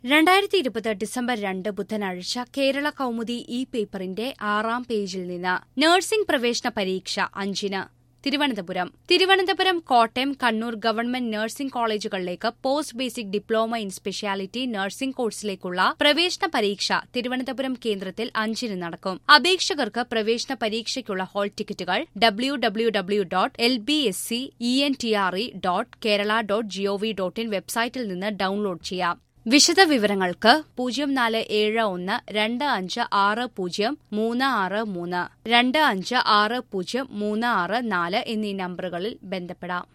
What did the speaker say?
രണ്ടായിരത്തി ഇരുപത് ഡിസംബർ രണ്ട് ബുധനാഴ്ച കേരള കൗമുദി ഇ പേപ്പറിന്റെ ആറാം പേജിൽ നിന്ന് നഴ്സിംഗ് പ്രവേശന പരീക്ഷ അഞ്ചിന് തിരുവനന്തപുരം തിരുവനന്തപുരം കോട്ടയം കണ്ണൂർ ഗവൺമെന്റ് നഴ്സിംഗ് കോളേജുകളിലേക്ക് post basic diploma in speciality nursing കോഴ്സിലേക്കുള്ള പ്രവേശന പരീക്ഷ തിരുവനന്തപുരം കേന്ദ്രത്തിൽ അഞ്ചിന് നടക്കും അപേക്ഷകർക്ക് പ്രവേശന പരീക്ഷയ്ക്കുള്ള ഹാൾ ടിക്കറ്റുകൾ W W W dot L B S C E N T R E dot Kerala dot G O V dot in വെബ്സൈറ്റിൽ നിന്ന് ഡൌൺലോഡ് ചെയ്യാം വിശദ വിവരങ്ങൾക്ക് പൂജ്യം നാല് ഏഴ് ഒന്ന് രണ്ട് അഞ്ച് ആറ് പൂജ്യം മൂന്ന് ആറ് മൂന്ന് രണ്ട് അഞ്ച് ആറ് പൂജ്യം മൂന്ന് ആറ് നാല് എന്നീ നമ്പറുകളിൽ ബന്ധപ്പെടാം